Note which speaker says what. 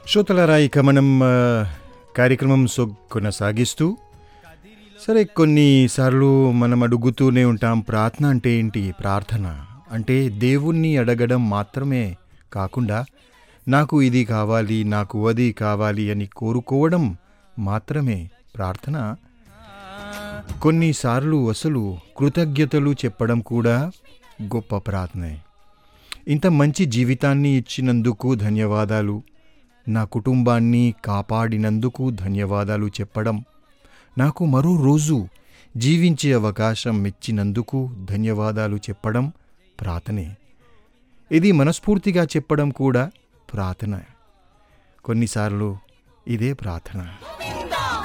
Speaker 1: శ్రోతలారా ఇక మనం ఆ, కార్యక్రమం సో కొనసాగిస్తూ సరే కొన్నిసార్లు మనం అడుగుతూనే ఉంటాం ప్రార్థన అంటే ఏంటి ప్రార్థన అంటే దేవుణ్ణి అడగడం మాత్రమే కాకుండా నాకు ఇది కావాలి నాకు అది కావాలి అని కోరుకోవడం మాత్రమే ప్రార్థన కొన్నిసార్లు అసలు కృతజ్ఞతలు చెప్పడం కూడా గొప్ప ప్రార్థనే ఇంత మంచి జీవితాన్ని ఇచ్చినందుకు ధన్యవాదాలు నా కుటుంబాన్ని కాపాడినందుకు ధన్యవాదాలు చెప్పడం నాకు మరో రోజు జీవించే అవకాశం ఇచ్చినందుకు ధన్యవాదాలు చెప్పడం ప్రార్థనే ఇది మనస్ఫూర్తిగా చెప్పడం కూడా ప్రార్థన కొన్నిసార్లు ఇదే ప్రార్థన